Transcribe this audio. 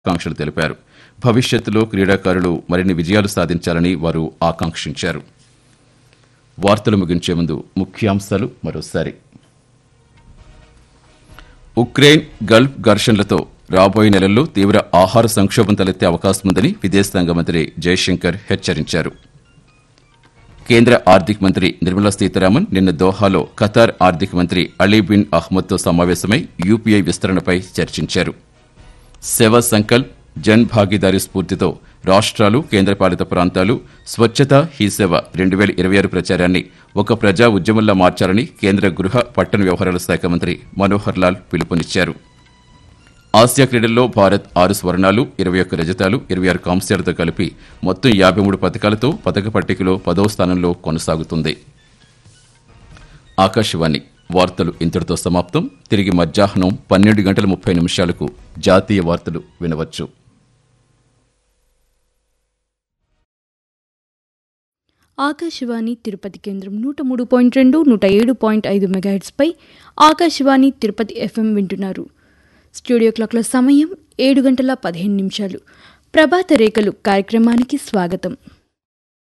ఆకాంక్షలు తెలిపారు భవిష్యత్తులో క్రీడాకారులు మరిన్ని విజయాలు సాధించాలని వారు ఆకాంక్షించారు వార్తలు ముగించే ముందు ముఖ్యాంశాలు మరోసారి ఉక్రెయిన్ గల్ఫ్ ఘర్షణలతో రాబోయే నెలల్లో తీవ్ర ఆహార సంక్షోభం తలెత్తే అవకాశం ఉందని విదేశాంగ మంత్రి జయశంకర్ హెచ్చరించారు కేంద్ర ఆర్థిక మంత్రి నిర్మలా సీతారామన్ నిన్న దోహాలో ఖతార్ ఆర్థిక మంత్రి అలీ బిన్ అహ్మద్తో సమావేశమై యూపీఐ విస్తరణపై చర్చించారు సేవా సంకల్ప్ జన్ భాగీదారీ స్ఫూర్తితో రాష్ట్రాలు కేంద్రపాలిత ప్రాంతాలు స్వచ్ఛత హీ సేవ రెండు వేల ఇరవై ఆరు ప్రచారాన్ని ఒక ప్రజా ఉద్యమంలా మార్చాలని కేంద్ర గృహ పట్టణ వ్యవహారాల శాఖ మంత్రి మనోహర్ లాల్ పిలుపునిచ్చారు ఆసియా క్రీడల్లో భారత్ ఆరు స్వర్ణాలు ఇరవై ఒక్క రజతాలు ఇరవై ఆరు కాంస్యాలతో కలిపి మొత్తం యాభై మూడు పథకాలతో పథక పట్టికలో పదవ స్థానంలో కొనసాగుతుంది ఆకాశవాణి వార్తలు ఇంతటితో సమాప్తం తిరిగి మధ్యాహ్నం పన్నెండు గంటల ముప్పై నిమిషాలకు జాతీయ వార్తలు వినవచ్చు ఆకాశవాణి తిరుపతి కేంద్రం నూట మూడు పాయింట్ రెండు నూట ఏడు పాయింట్ ఐదు మెగాహెట్స్పై ఆకాశవాణి తిరుపతి ఎఫ్ఎం వింటున్నారు స్టూడియో క్లాక్ల సమయం ఏడు గంటల పదిహేను నిమిషాలు ప్రభాత రేఖలు కార్యక్రమానికి స్వాగతం